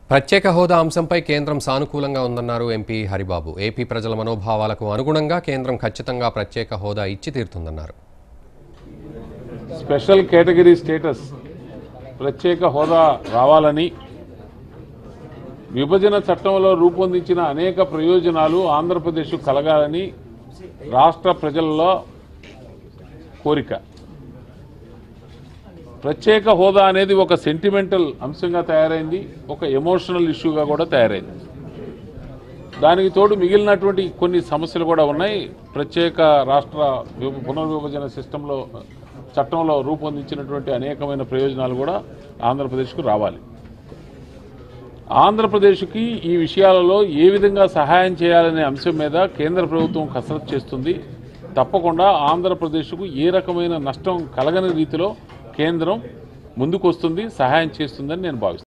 ప్రత్యేక హోదా అంశంపై కేంద్రం సానుకూలంగా ఉందన్నారు ఎంపీ హరిబాబు ఏపీ ప్రజల మనోభావాలకు అనుగుణంగా కేంద్రం ఖచ్చితంగా ప్రత్యేక హోదా ఇచ్చి తీరుతుందన్నారు స్పెషల్ కేటగిరీ స్టేటస్ ప్రత్యేక హోదా రావాలని విభజన చట్టంలో రూపొందించిన అనేక ప్రయోజనాలు ఆంధ్రప్రదేశ్ కలగాలని రాష్ట్ర ప్రజల్లో కోరిక ప్రత్యేక హోదా అనేది ఒక సెంటిమెంటల్ అంశంగా తయారైంది ఒక ఎమోషనల్ ఇష్యూగా కూడా తయారైంది దానికి తోడు మిగిలినటువంటి కొన్ని సమస్యలు కూడా ఉన్నాయి ప్రత్యేక రాష్ట్ర విభ- పునర్విభజన సిస్టంలో చట్టంలో రూపొందించినటువంటి అనేకమైన ప్రయోజనాలు కూడా ఆంధ్రప్రదేశ్కు రావాలి ఆంధ్రప్రదేశ్కి ఈ విషయాలలో ఏ విధంగా సహాయం చేయాలనే అంశం మీద కేంద్ర ప్రభుత్వం కసరత్తు చేస్తుంది తప్పకుండా ఆంధ్రప్రదేశ్కు ఏ రకమైన నష్టం కలగని రీతిలో కేంద్రం ముందుకొస్తుంది సహాయం చేస్తుందని నేను భావిస్తున్నాను